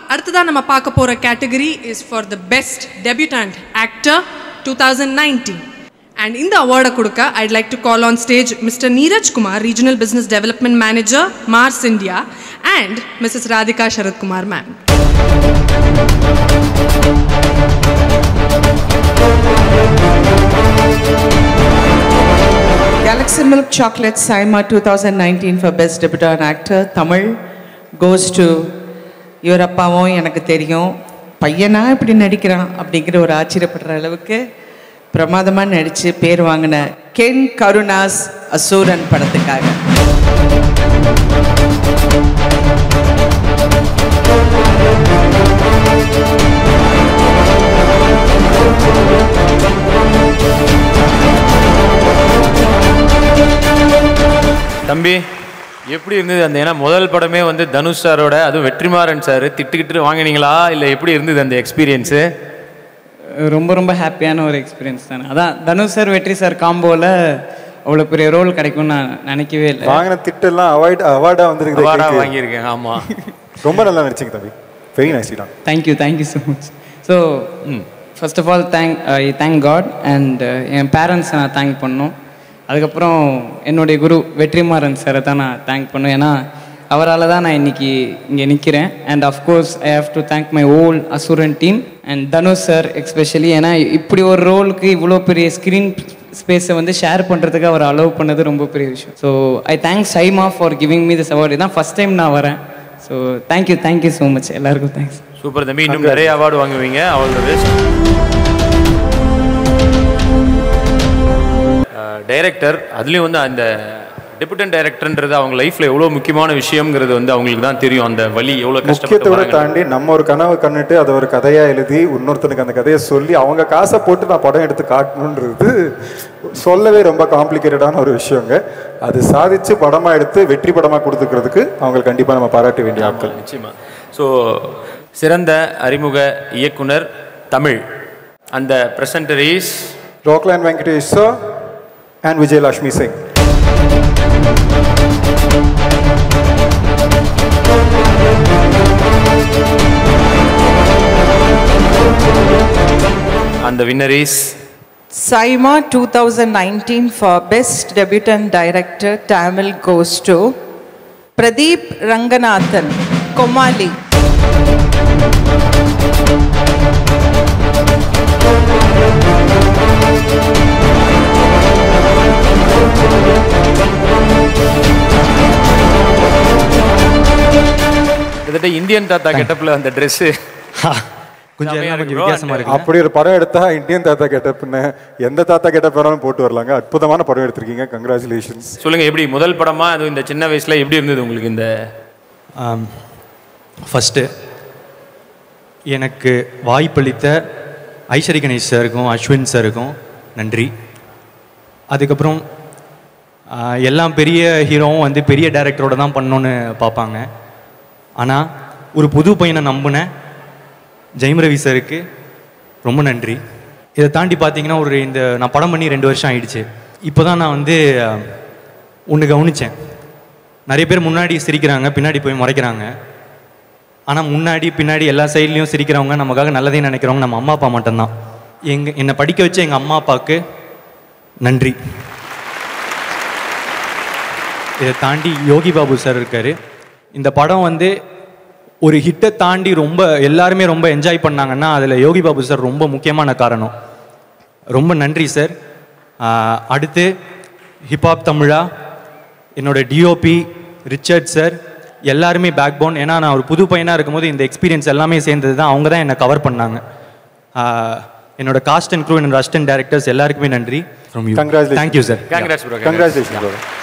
அடுத்ததா நம்ம பார்க்க போற category is for the best debutant actor two thousand nineteen and இந்த அவார்டை கொடுக்க I'd like to call on stage mister Neeraj Kumar regional business development manager Mars India and missus Radhika Sarathkumar ma'am Galaxy Milk Chocolate Saima 2019 for Best Debut and Actor Tamil goes to இவர் அப்பாவும் எனக்கு தெரியும் பையனா இப்படி நடிக்கிறான் அப்படிங்கிற ஒரு ஆச்சரியப்படுற அளவுக்கு பிரமாதமாக நடித்து பேர் வாங்கின கென் கருணாஸ் அசூரன் படத்துக்காக தம்பி எப்படி இருந்தது அந்த ஏன்னா முதல் படமே வந்து தனுஷ் சாரோட அதுவும் வெற்றிமாறன் சார் திட்டுக்கிட்டு வாங்கினீங்களா இல்லை எப்படி இருந்தது அந்த எக்ஸ்பீரியன்ஸு ரொம்ப ரொம்ப ஹாப்பியான ஒரு எக்ஸ்பீரியன்ஸ் தானே அதான் தனுஷ் சார் வெற்றி சார் காம்போவில் அவ்வளோ பெரிய ரோல் கிடைக்கும்னு நான் நினைக்கவே இல்லை வாங்கின திட்டெல்லாம் அவாய்ட் அவார்டாக வந்திருக்குது அவார்டாக கேக்கு. வாங்கியிருக்கேன் ஆமாம் ரொம்ப நல்லா நடிச்சிங்க தம்பி வெரி நைஸ் தான் thank you thank you so much so first of all thank I thank God and என் பேரண்ட்ஸை நான் தேங்க் பண்ணணும் அதுக்கப்புறம் என்னுடைய குரு வெற்றிமாறன் சாரை தான் நான் தேங்க் பண்ணும் ஏன்னா அவரால் தான் நான் இன்னைக்கு இங்கே நிற்கிறேன் and of course I have to thank my all Asuran team and Dhanush sir especially ஏன்னா இப்படி ஒரு ரோலுக்கு இவ்வளோ பெரிய ஸ்க்ரீன் ஸ்பேஸை வந்து ஷேர் பண்ணுறதுக்கு அவர் அலோவ் பண்ணது ரொம்ப பெரிய விஷயம் so I thank SIIMA for giving me this award இதான் ஃபஸ்ட் டைம் நான் வரேன் so thank you thank you so much எல்லாருக்கும் தேங்க்ஸ் சூப்பர் தம்பி இன்னும் நிறைய அவார்டு வாங்குவீங்க அவளோட பெஸ்ட் டைரக்டர் அதுலேயும் வந்து அந்த டெபுட்டன் டைரக்டர்ன்றது அவங்க லைஃப்பில் எவ்வளோ முக்கியமான விஷயம்ங்கிறது வந்து அவங்களுக்கு தான் தெரியும் அந்த வழி எவ்வளோ கஷ்டப்பட்டு முக்கியத்தோட வராங்க. தாண்டி நம்ம ஒரு கனவு கண்டுட்டு அதை ஒரு கதையா எழுதி இன்னொருத்தனுக்கு அந்த கதையை சொல்லி அவங்க காசை போட்டு நான் படம் எடுத்து காட்டணுன்றது சொல்லவே ரொம்ப காம்ப்ளிகேட்டடான ஒரு விஷயங்க அது சாதிச்சு படமா எடுத்து வெற்றி படமா கொடுத்துக்கிறதுக்கு அவங்களுக்கு கண்டிப்பா நம்ம பாராட்ட வேண்டிய ஆட்கள் நிச்சயமா ஸோ சிறந்த அறிமுக இயக்குனர் தமிழ் அந்த பிரசன்டர் இஸ் ரோக்லான் வெங்கடேஷ் சார் அண்ட் விஜயலட்சுமி சிங் அந்த winner is Saima 2019 for Best Debutant Director Tamil goes to Pradeep Ranganathan, Komali. கிட்டத்தட்ட இந்தியன் தாத்தா கெட்டப்பில் அந்த ட்ரெஸ்ஸு கொஞ்சம் செமையா எல்லாம் கொஞ்சம் இருக்கு bro. வித்தியாசமா இருக்கு அப்படி ஒரு படம் எடுத்தா இந்தியன் தாத்தா கெட்டப்னு எந்த தாத்தா கெட்டப் வேணாலும் போட்டு வரலாங்க அற்புதமான படம் எடுத்திருக்கீங்க கங்க்ராச்சுலேஷன்ஸ் சொல்லுங்க எப்படி முதல் படமா அதுவும் இந்த சின்ன வயசுல எப்படி இருந்தது உங்களுக்கு இந்த ஃபஸ்ட்டு எனக்கு வாய்ப்பளித்த ஐஸ்வரி கணேஷ் சாருக்கும் அஸ்வின் சாருக்கும் நன்றி அதுக்கப்புறம் ஆஹ், எல்லாம் பெரிய ஹீரோவும் வந்து பெரிய டைரக்டரோட தான் பண்ணணுன்னு பார்ப்பாங்க ஆனால் ஒரு புது பையனை நம்பின ஜெயம் ரவி சாருக்கு ரொம்ப நன்றி இதை தாண்டி பார்த்தீங்கன்னா ஒரு இந்த நான் படம் பண்ணி ரெண்டு வருஷம் ஆயிடுச்சு இப்போ தான் நான் வந்து ஒன்று கவனித்தேன் நிறைய பேர் முன்னாடி சிரிக்கிறாங்க பின்னாடி போய் மறைக்கிறாங்க ஆனால் முன்னாடி பின்னாடி எல்லா சைட்லேயும் சிரிக்கிறவங்க நமக்காக நல்லதே நினைக்கிறவங்க நம்ம அம்மா அப்பா மட்டும்தான் எங்க என்னை படிக்க வச்ச எங்கள் அம்மா அப்பாவுக்கு நன்றி இதை தாண்டி யோகி பாபு சார் இருக்காரு இந்த படம் வந்து ஒரு ஹிட்டை தாண்டி ரொம்ப எல்லாருமே ரொம்ப என்ஜாய் பண்ணாங்கன்னா அதில் யோகி பாபு சார் ரொம்ப முக்கியமான காரணம் ரொம்ப நன்றி சார் ஆஹ், அடுத்து ஹிப்ஹாப் தமிழா என்னோட டிஓபி ரிச்சர்ட் சார் எல்லாருமே பேக் போன் ஏன்னா நான் ஒரு புது பையனாக இருக்கும்போது இந்த எக்ஸ்பீரியன்ஸ் எல்லாமே சேர்ந்தது தான் அவங்க தான் என்னை கவர் பண்ணாங்க ஆஹ், என்னோட காஸ்ட் அண்ட் க்ரூ என்னோட அசிஸ்டன்ட் டேரக்டர்ஸ் எல்லாருக்குமே நன்றி from you Congratulations. Thank you sir congrats bro congratulation